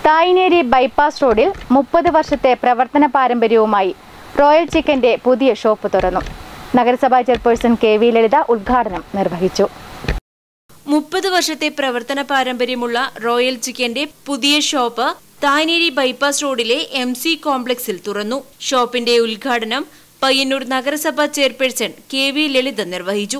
Thayineri bypass റോഡിൽ മുപ്പത് വർഷത്തെ പ്രവർത്തന പാരമ്പര്യവുമായി റോയൽ ചിക്കന്റെ പുതിയ ഷോപ്പ് തുറന്നു നഗരസഭാ ചെയർപേഴ്സൺ കെ വി ലളിത ഉദ്ഘാടനം നിർവഹിച്ചു മുപ്പത് വർഷത്തെ പ്രവർത്തന പാരമ്പര്യമുള്ള റോയൽ ചിക്കന്റെ പുതിയ ഷോപ്പ് താനേരി ബൈപ്പാസ് റോഡിലെ എം സി കോംപ്ലക്സിൽ തുറന്നു ഷോപ്പിന്റെ ഉദ്ഘാടനം പയ്യന്നൂർ നഗരസഭാ ചെയർപേഴ്സൺ കെ വി ലളിത നിർവഹിച്ചു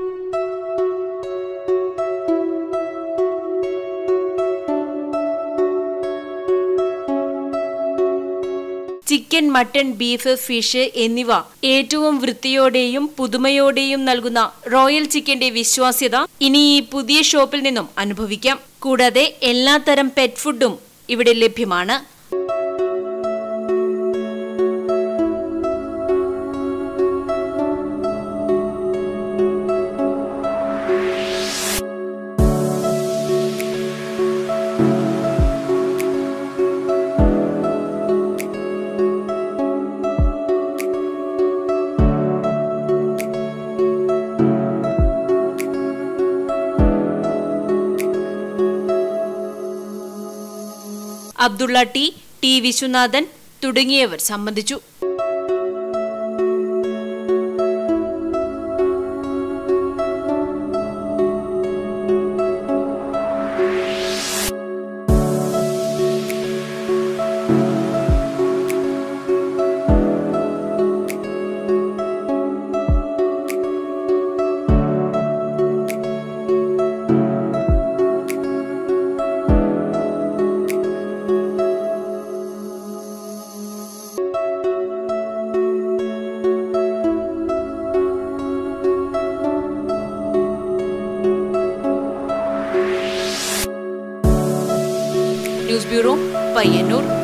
ചിക്കൻ മട്ടൺ ബീഫ് ഫിഷ് എന്നിവ ഏറ്റവും വൃത്തിയോടെയും പുതുമയോടെയും നൽകുന്ന റോയൽ ചിക്കന്റെ വിശ്വാസ്യത ഇനി ഈ പുതിയ ഷോപ്പിൽ നിന്നും അനുഭവിക്കാം കൂടാതെ എല്ലാത്തരം പെറ്റ് ഫുഡും ഇവിടെ ലഭ്യമാണ് അബ്ദുള്ള ടി ടി വിശ്വനാഥൻ തുടങ്ങിയവർ സംബന്ധിച്ചു ന്യൂസ് ബ്യൂറോ പയ്യന്നൂർ